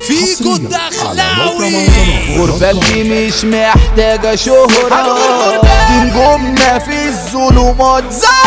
فيكو الدخلاوي غربة دي مش محتاجة شهرة دي نجومنا في الظلمات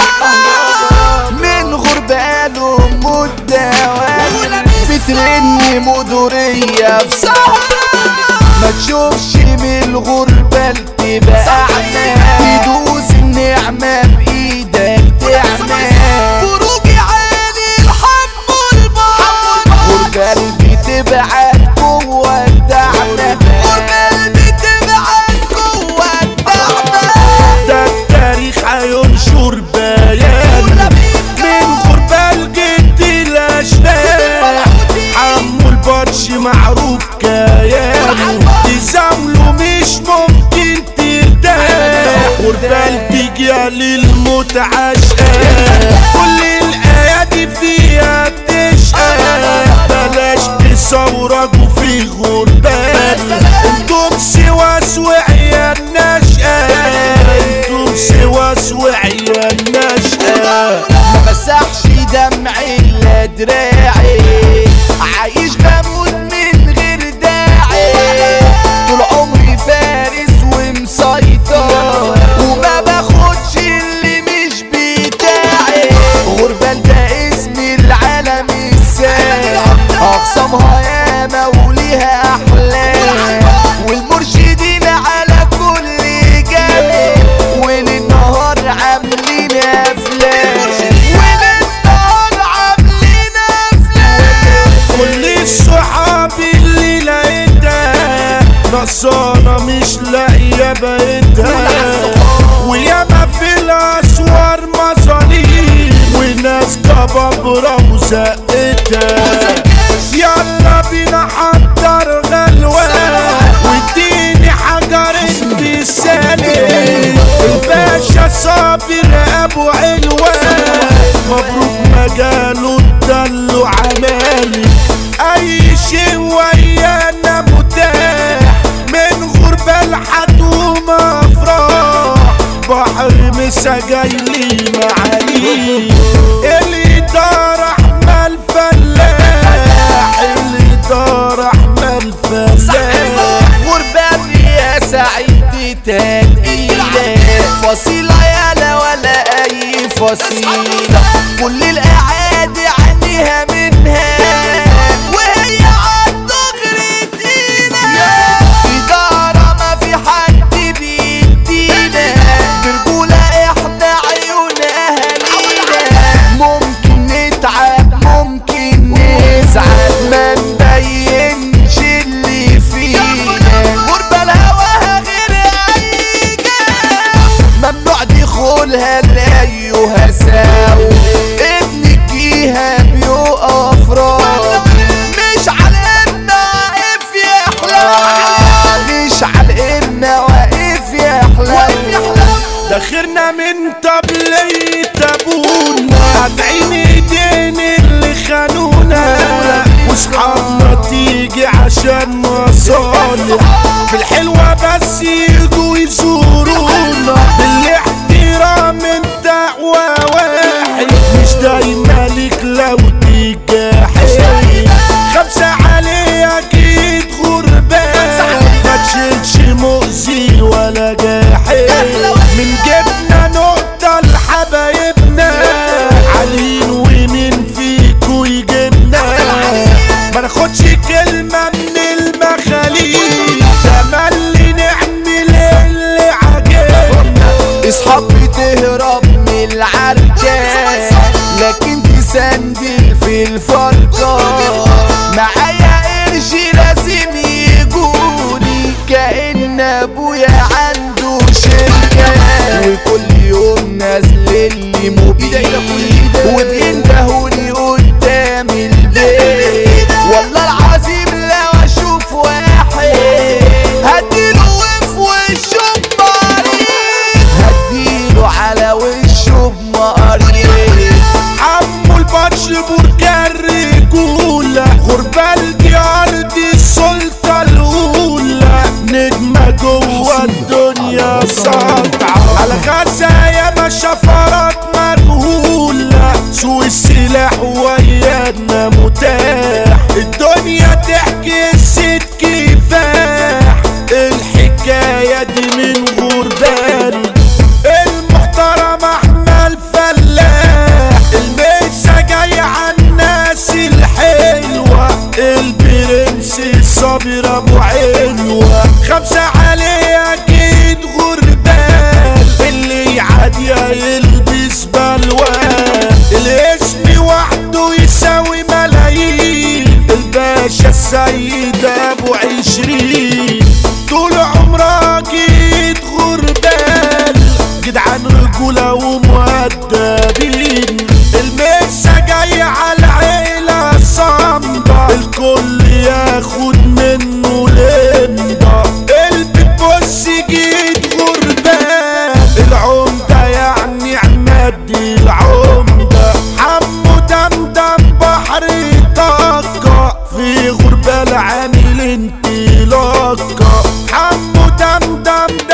زهرة من غربة لهم الدوام بترن مدورية في سهرة ما تشوفش من الغربة التبقى أعمى تدوس النعمة بإيدك تعمى فروجي عالي الحم البحر غربة قلبي تبعت جوه الدعمة غربة قلبي تبعت جوه الدعمة ده التاريخ هينشر بيان من غربة الجد الأشباه حمو البطش معروف كيانه تزاوله مش ممكن ترتاح غربة الدجال الموت عشقاه كل الأيادي فيها بتشقى بلاش تصورجوا في غربال انتم سواس وعيال نشأة انتم سواس وعيال نشأة ما مسحش دمعي الا دراعي عايش بموت من غير داعي طول عمري فارس ومسيطر وما باخدش اللي مش بتاعي غربة ده اسم العالم السام اقسامها ياما وليها احلام والمرشدين على كل جانب وللنهار عاملين افلام وللنهار عاملين افلام كل الصحاب اللي لقيتها نصانة مش لاقية بيتها وياما في الأسوار مظاليم وناس كبابرة وزقتها يلا بينا حضر غلوة واديني حجر في سالي الباشا صابر ابو علوة مبروك مجاله الدل عمالي اي شيء ويانا متاح من غربة الحدوم افراح بحر مسا جايلي معالي الإدارة أحمد فلاح الإدارة أحمد فلاح غربة يا سعيد تقيلة فصيلة يالا ولا أي فصيلة كل الأعادي عنيها منها وهي عالدغري تقيلة إدارة ما في حد بيدينا برجولة إحنا عيون أهالينا ممكن نتعب ممكن نزعل ما نبينش اللي فينا غربة الهواها غير أي جهة ممنوع دخولها لأيها ساو ابنك فيها بيقف راضي مش على إن واقف يحلم مش على إن واقف يحلم داخرنا من طبلية ابونا قاطعين ايدين اللي خانونا واصحابنا تيجي عشان مصالح في الحلوة بس يجوا يزورونا بالاحترام انت واحد مش دايما ليك لو تجاحد خمسة عليه اكيد غربان ما تشيلش مؤذي ولا جاحد من جبنا نقطة لحبايبنا عالين ومين فيكو يجيبنا ما ناخدش كلمة من المخاليق تملي نعمل اللي عجبنا اصحابي تهرب من العركة لكن تسندل في الفرقة معايا قرش لازم يجوني كأن ابويا عنده شركة وكل يوم نازل لي مبيد وبيندهوني قدام البيت والله العظيم لو اشوف واحد هديله وفي وشه بمقارير هديله على وشه بمقارير عمو البطش بركان رجولة غربة الجار دي السلطة الأولى نجمة جوه الدنيا ساطعة على غزايا ما شفرات مجهولة سوق السلاح ويانا متاح الدنيا الدنيا تحكي الست كفاح الحكاية دي من غربان المحترم احمد فلاح الميسة جاي على الناس الحلوة البرنس صابر ابو علوة خمسة عليه اكيد غربان اللي يعدي يلبس بلوان الاسم وحده يساوي ملايين الباشا السيد ابو عشرين طول عمرك جيت غربان جدعان رجولة ومؤدبين المسا جاي على العيلة صامدة الكل ياخد منه لمضة البيت بص جيت غربان العمدة يعني عماد العمدة حمو دمدم بحر طاقة في غربة العامل انطلاقة حمو دمدم ده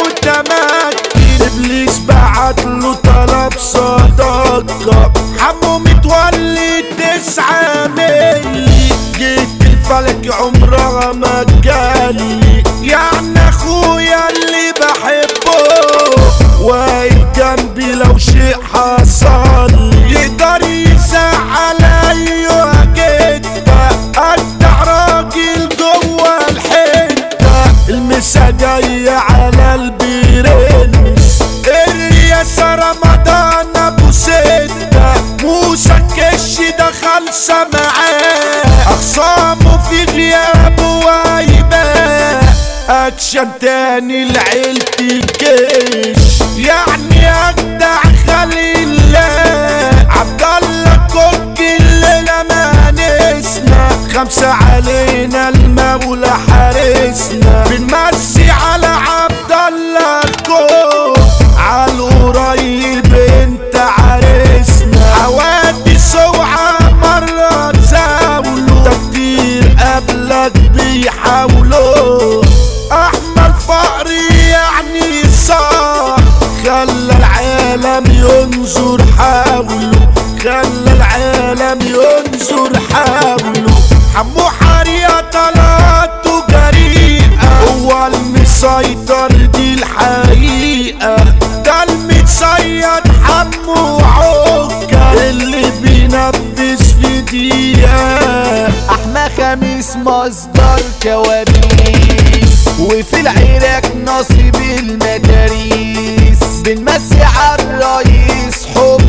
المتمكن ابليس بعت له طلب صداقة حمو متولي تسعة ملي جيت الفلك عمرها ما جالي يعني اخويا اللي بحبه واقف جنبي لو شيء حصل لي يقدر يزعل ايوه جدا اجدع راجل جوه الحته المسا جايه على البرنس الرياسه رمضان ابو سته موسى الكش ده خالصه معاه اخصامه في غيابه وايباه اكشن تاني لعيلة الجيش يعني اجدع خليل الله عبد الله كوك الليلة ما نسنا خمسة علينا المولى حارسنا بنمسي على عبد الله كوك عالقريب انت عرسنا حوادث اوعى مرة تزاولوا ده كتير قبلك بيحاولوا احمد فقري يعني صح خلى العالم ينظر حوله خلى العالم ينظر حوله حمو حريقة طلعته جريئة هو المسيطر دي الحقيقة ده المتصيد حمو عكا اللي بينفذ في دقيقة احمى خميس مصدر كوابيس وفي العراق نصيب المداريس بنمسي على الرئيس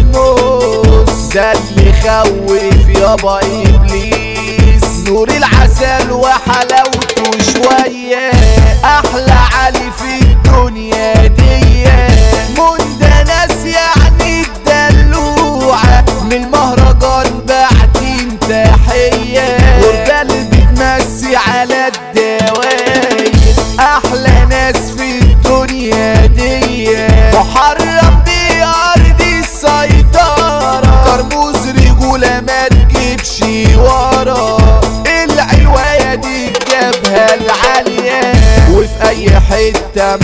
حمص ده اللي خوف يابا ابليس نور العسل وحلاوته شوية احلى علي في الدنيا دي منده ناس يعني الدلوعة من المهرجان بعتين تحية والقلب بتمسي على الدواير احلى ناس في الدنيا دي محرم دي ارض السيطرة ترموز رجولة ما تجيبش ورا العلواية دي الجبهة العالية وفي اي حتة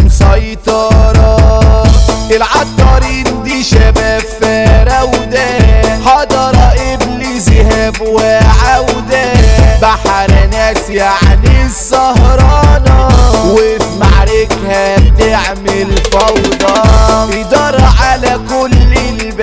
مسيطرة العطارين دي شباب فراودة حضر ابليس ذهاب وعودة بحر ناس يعني السهرانة وفي معركها بتعمل فوضى إدارة على كل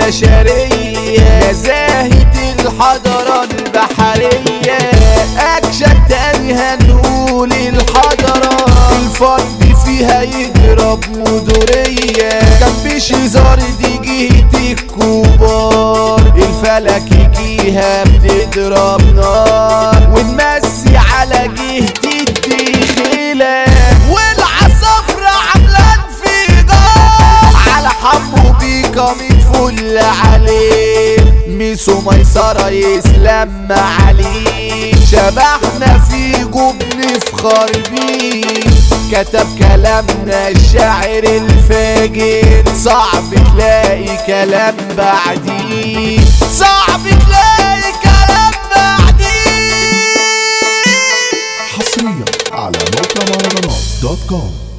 البشرية نزاهة الحضارة البحرية أكشن تاني هنقول الحضارة الفرد فيها يضرب مدورية كان فيش هزار دي جهة الكبار الفلك يجيها بتضرب نار ونمسي على جهة الدخيلة والعصافرة عاملة انفجار على حمو بيكا متفل عليه ميسو ميسرة يسلم عليه شبحنا في جبن فخار بيه كتب كلامنا الشاعر الفاجر صعب تلاقي كلام بعديه صعب تلاقي كلام بعديه حصريا على موقع مهرجانات دوت كوم